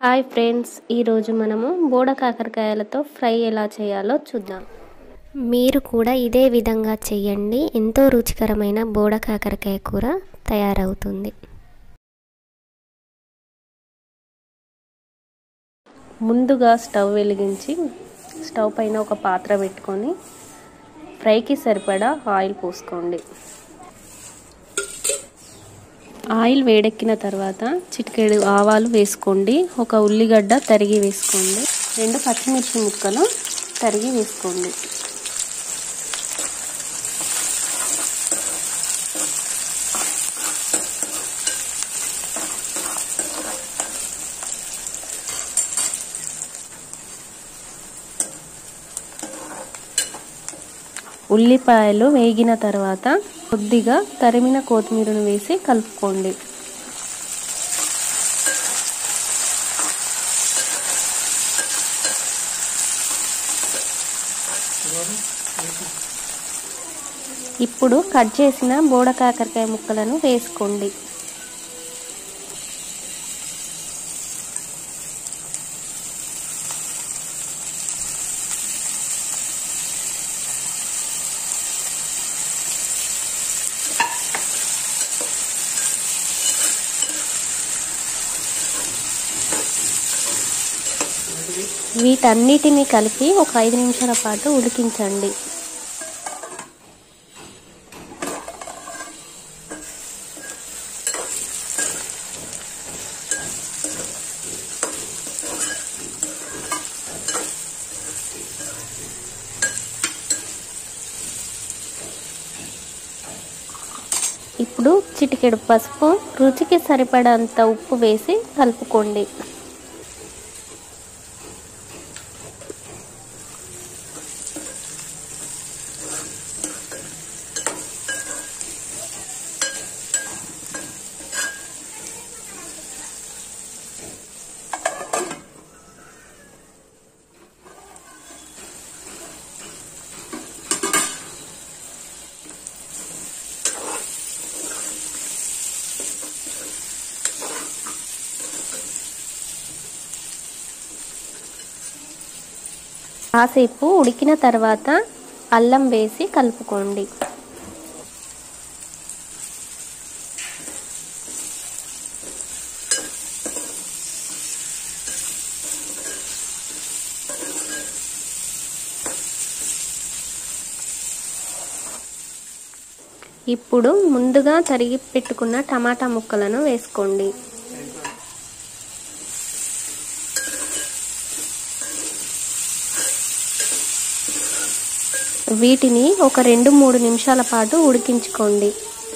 hi friends ఈరోజు మనము బోడ కాకరకాయలతో ఫ్రై ఎలా చేయాలో చూద్దాం మీరు కూడా ఇదే విధంగా చేయండి ఎంతో రుచికరమైన బోడ కాకరకాయ కూర తయారవుతుంది ముందుగా స్టవ్ వెలిగించి స్టవ్ పైన ఒక పాత్ర పెట్టుకొని ఫ్రైకి సరిపడా ఆయిల్ పోసుకోండి ఆయిల్ వేడెక్కిన తర్వాత చిటికెడు ఆవాలు వేసుకోండి ఒక ఉల్లిగడ్డ తరిగి వేసుకోండి రెండు పచ్చిమిర్చి ముక్కలు తరిగి వేసుకోండి ఉల్లిపాయలు వేగిన తర్వాత కొద్దిగా తరిమిన కొత్తిమీరను వేసి కలుపుకోండి ఇప్పుడు కట్ చేసిన బోడ కాకరకాయ ముక్కలను వేసుకోండి వీటన్నిటిని కలిపి ఒక ఐదు నిమిషాల పాటు ఉడికించండి ఇప్పుడు చిటికెడు పసుపు రుచికి సరిపడంత ఉప్పు వేసి కలుపుకోండి కాసేపు ఉడికిన తర్వాత అల్లం వేసి కలుపుకోండి ఇప్పుడు ముందుగా తరిగి పెట్టుకున్న టమాటా ముక్కలను వేసుకోండి వీటిని ఒక రెండు మూడు నిమిషాల పాటు ఉడికించుకోండి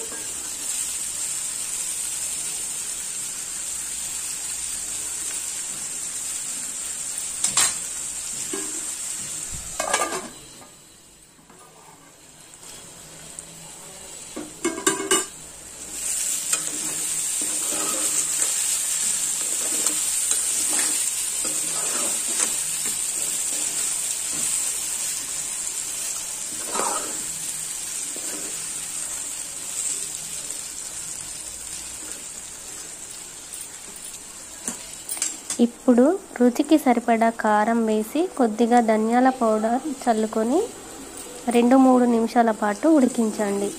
ఇప్పుడు రుచికి సరిపడా కారం వేసి కొద్దిగా ధనియాల పౌడర్ చల్లుకొని రెండు మూడు నిమిషాల పాటు ఉడికించండి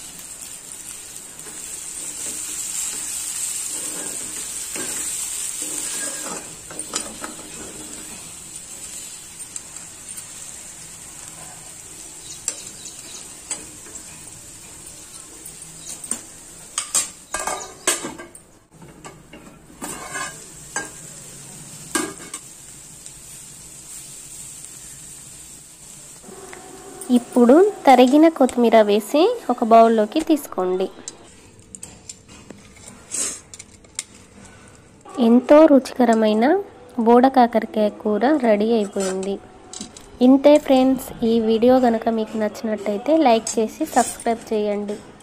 ఇప్పుడు తరిగిన కొత్తిమీర వేసి ఒక బౌల్లోకి తీసుకోండి ఎంతో రుచికరమైన బోడ కాకరకాయ కూర రెడీ అయిపోయింది ఇంతే ఫ్రెండ్స్ ఈ వీడియో కనుక మీకు నచ్చినట్టయితే లైక్ చేసి సబ్స్క్రైబ్ చేయండి